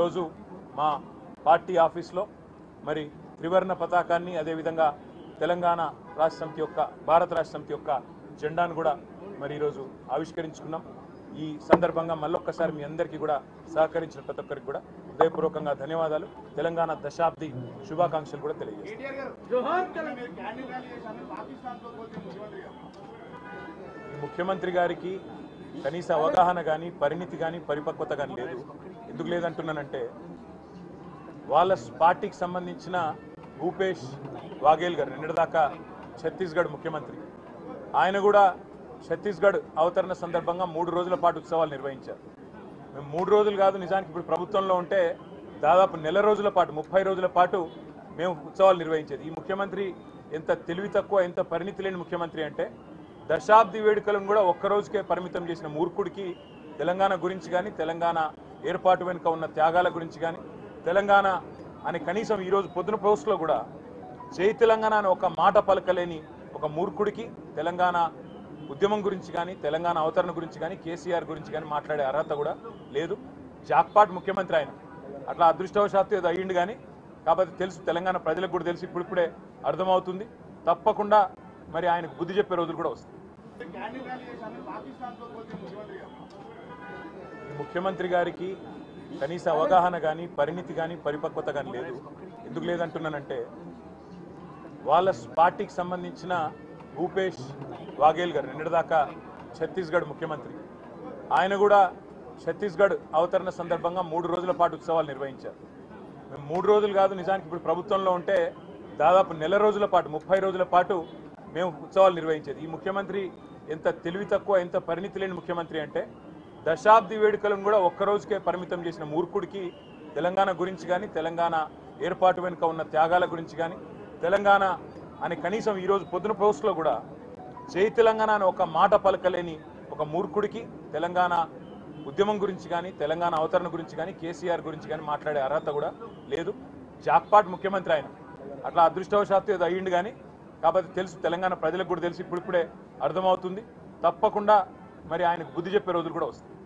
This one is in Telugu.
ఈరోజు మా పార్టీ ఆఫీస్లో మరి త్రివర్ణ పతాకాన్ని అదేవిధంగా తెలంగాణ రాష్ట్ర సమితి యొక్క భారత రాష్ట్ర సమితి యొక్క జెండాను కూడా మరి ఈరోజు ఆవిష్కరించుకున్నాం ఈ సందర్భంగా మళ్ళొక్కసారి మీ అందరికీ కూడా సహకరించిన ప్రతి ఒక్కరికి కూడా హృదయపూర్వకంగా ధన్యవాదాలు తెలంగాణ దశాబ్ది శుభాకాంక్షలు కూడా తెలియజేస్తాను ఈ ముఖ్యమంత్రి గారికి కనీస అవగాహన కానీ పరిణితి కానీ పరిపక్వత కానీ లేదు ఎందుకు లేదంటున్నానంటే వాళ్ళ పార్టీకి సంబంధించిన భూపేష్ వాఘేల్ గారు నిన్నటిదాకా ఛత్తీస్గఢ్ ముఖ్యమంత్రి ఆయన కూడా ఛత్తీస్గఢ్ అవతరణ సందర్భంగా మూడు రోజుల పాటు ఉత్సవాలు నిర్వహించారు మేము మూడు రోజులు కాదు నిజానికి ఇప్పుడు ప్రభుత్వంలో ఉంటే దాదాపు నెల రోజుల పాటు ముప్పై రోజుల పాటు మేము ఉత్సవాలు నిర్వహించేది ఈ ముఖ్యమంత్రి ఎంత తెలివి తక్కువ ఎంత పరిణితి లేని ముఖ్యమంత్రి అంటే దశాబ్ది వేడుకలను కూడా ఒక్క రోజుకే పరిమితం చేసిన మూర్ఖుడికి తెలంగాణ గురించి కానీ తెలంగాణ ఏర్పాటు వెనుక ఉన్న త్యాగాల గురించి కానీ తెలంగాణ అని కనీసం ఈరోజు పొద్దున పోస్ట్లో కూడా జై తెలంగాణ అని ఒక మాట పలకలేని ఒక మూర్ఖుడికి తెలంగాణ ఉద్యమం గురించి కానీ తెలంగాణ అవతరణ గురించి కానీ కేసీఆర్ గురించి కానీ మాట్లాడే అర్హత కూడా లేదు జాక్పాట్ ముఖ్యమంత్రి ఆయన అట్లా అదృష్టవశాత్తు ఏదో అయ్యిండు కానీ కాకపోతే తెలుసు తెలంగాణ ప్రజలకు కూడా తెలుసు ఇప్పుడిప్పుడే అర్థమవుతుంది తప్పకుండా మరి ఆయనకు బుద్ధి చెప్పే రోజులు కూడా వస్తాయి ఈ ముఖ్యమంత్రి గారికి కనీస అవగాహన కానీ పరిణితి కానీ పరిపక్వత కానీ లేదు ఎందుకు లేదంటున్నానంటే వాళ్ళ పార్టీకి సంబంధించిన భూపేష్ వాఘేల్ గారు నిన్నటిదాకా ఛత్తీస్గఢ్ ముఖ్యమంత్రి ఆయన కూడా ఛత్తీస్గఢ్ అవతరణ సందర్భంగా మూడు రోజుల పాటు ఉత్సవాలు నిర్వహించారు మేము మూడు రోజులు కాదు నిజానికి ఇప్పుడు ప్రభుత్వంలో ఉంటే దాదాపు నెల రోజుల పాటు ముప్పై రోజుల పాటు మేము ఉత్సవాలు నిర్వహించేది ఈ ముఖ్యమంత్రి ఎంత తెలివి తక్కువ ఎంత పరిణితి లేని ముఖ్యమంత్రి అంటే దశాబ్ది వేడుకలను కూడా ఒక్క రోజుకే పరిమితం చేసిన మూర్ఖుడికి తెలంగాణ గురించి కానీ తెలంగాణ ఏర్పాటు వెనుక ఉన్న త్యాగాల గురించి కానీ తెలంగాణ అని కనీసం ఈరోజు పొద్దున పోస్ట్లో కూడా జై తెలంగాణ అని ఒక మాట పలకలేని ఒక మూర్ఖుడికి తెలంగాణ ఉద్యమం గురించి కానీ తెలంగాణ అవతరణ గురించి కానీ కేసీఆర్ గురించి కానీ మాట్లాడే అర్హత కూడా లేదు జాక్పాట్ ముఖ్యమంత్రి ఆయన అట్లా అదృష్టవశాత్తు ఏదో అయ్యిండు కానీ కాకపోతే తెలుసు తెలంగాణ ప్రజలకు కూడా తెలుసు ఇప్పుడిప్పుడే అర్థమవుతుంది తప్పకుండా మరి ఆయనకు బుద్ధి చెప్పే రోజులు కూడా వస్తాయి